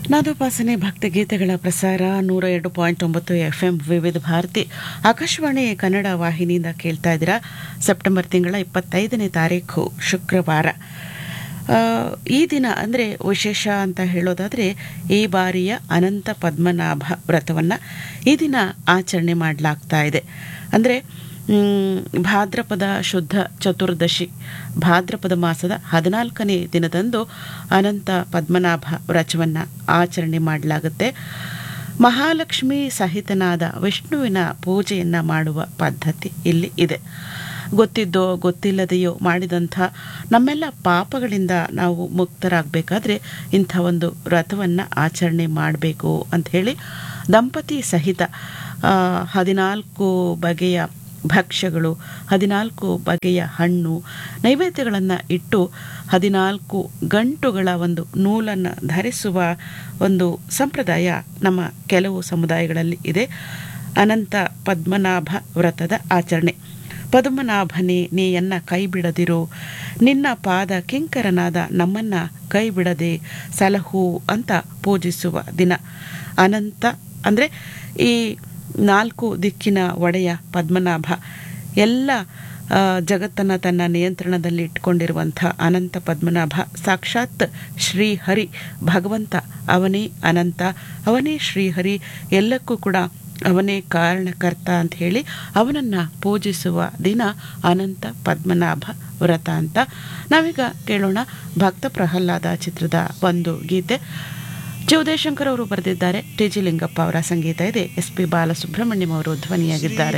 ನಾದೋಪಾಸನೆ ಭಕ್ತಿಗೀತೆಗಳ ಪ್ರಸಾರ ನೂರ ಎರಡು ಪಾಯಿಂಟ್ ಒಂಬತ್ತು ಎಫ್ ಎಂ ವಿವಿಧ ಭಾರತಿ ಆಕಾಶವಾಣಿ ಕನ್ನಡ ವಾಹಿನಿಯಿಂದ ಕೇಳ್ತಾ ಇದ್ದೀರಾ ಸೆಪ್ಟೆಂಬರ್ ತಿಂಗಳ ಇಪ್ಪತ್ತೈದನೇ ತಾರೀಕು ಶುಕ್ರವಾರ ಆ, ಈ ದಿನ ಅಂದರೆ ವಿಶೇಷ ಅಂತ ಹೇಳೋದಾದರೆ ಈ ಬಾರಿಯ ಅನಂತ ಪದ್ಮನಾಭ ವ್ರತವನ್ನು ಈ ದಿನ ಆಚರಣೆ ಮಾಡಲಾಗ್ತಾ ಇದೆ ಅಂದರೆ ಮ್, ಭಾದ್ರಪದ ಶುದ್ಧ ಚತುರ್ದಶಿ ಭಾದ್ರಪದ ಮಾಸದ ಹದಿನಾಲ್ಕನೇ ದಿನದಂದು ಅನಂತ ಪದ್ಮನಾಭ ವ್ರತವನ್ನು ಆಚರಣೆ ಮಾಡಲಾಗುತ್ತೆ ಮಹಾಲಕ್ಷ್ಮಿ ಸಹಿತನಾದ ವಿಷ್ಣುವಿನ ಪೂಜೆಯನ್ನು ಮಾಡುವ ಪದ್ಧತಿ ಇಲ್ಲಿ ಇದೆ ಗೊತ್ತಿದ್ದೋ ಗೊತ್ತಿಲ್ಲದೆಯೋ ಮಾಡಿದಂಥ ನಮ್ಮೆಲ್ಲ ಪಾಪಗಳಿಂದ ನಾವು ಮುಕ್ತರಾಗಬೇಕಾದ್ರೆ ಇಂಥ ಒಂದು ವ್ರತವನ್ನು ಆಚರಣೆ ಮಾಡಬೇಕು ಅಂಥೇಳಿ ದಂಪತಿ ಸಹಿತ ಆ, ಹದಿನಾಲ್ಕು ಬಗೆಯ ಭಕ್ಷ್ಯಗಳು ಹದಿನಾಲ್ಕು ಬಗೆಯ ಹಣ್ಣು ನೈವೇದ್ಯಗಳನ್ನು ಇಟ್ಟು ಹದಿನಾಲ್ಕು ಗಂಟುಗಳ ಒಂದು ನೂಲನ್ನು ಧರಿಸುವ ಒಂದು ಸಂಪ್ರದಾಯ ನಮ್ಮ ಕೆಲವು ಸಮುದಾಯಗಳಲ್ಲಿ ಇದೆ ಅನಂತ ಪದ್ಮನಾಭ ವ್ರತದ ಆಚರಣೆ ಪದ್ಮನಾಭನೇ ನೀಯನ್ನ ಕೈ ಬಿಡದಿರು ನಿನ್ನ ಪಾದ ಕಿಂಕರನಾದ ನಮ್ಮನ್ನ ಕೈ ಬಿಡದೆ ಸಲಹು ಅಂತ ಪೂಜಿಸುವ ದಿನ ಅನಂತ ಅಂದರೆ ಈ ನಾಲ್ಕು ದಿಕ್ಕಿನ ಒಡೆಯ ಪದ್ಮನಾಭ ಎಲ್ಲ ಆ, ಜಗತ್ತನ್ನು ತನ್ನ ನಿಯಂತ್ರಣದಲ್ಲಿ ಇಟ್ಕೊಂಡಿರುವಂಥ ಅನಂತ ಪದ್ಮನಾಭ ಸಾಕ್ಷಾತ್ ಶ್ರೀಹರಿ ಭಗವಂತ ಅವನೇ ಅನಂತ ಅವನೇ ಶ್ರೀಹರಿ ಎಲ್ಲಕ್ಕೂ ಕೂಡ ಅವನೇ ಕಾರಣಕರ್ತ ಅಂತ ಹೇಳಿ ಅವನನ್ನು ಪೂಜಿಸುವ ದಿನ ಅನಂತ ಪದ್ಮನಾಭ ವ್ರತ ಅಂತ ನಾವೀಗ ಕೇಳೋಣ ಭಕ್ತ ಪ್ರಹ್ಲಾದ ಚಿತ್ರದ ಒಂದು ಗೀತೆ ಜಿ ಉದಯಶಂಕರ್ ಅವರು ಬರೆದಿದ್ದಾರೆ ಟಿ ಜಿ ಲಿಂಗಪ್ಪ ಅವರ ಸಂಗೀತ ಇದೆ ಎಸ್ ಪಿ ಬಾಲಸುಬ್ರಹ್ಮಣ್ಯಂ ಅವರು ಧ್ವನಿಯಾಗಿದ್ದಾರೆ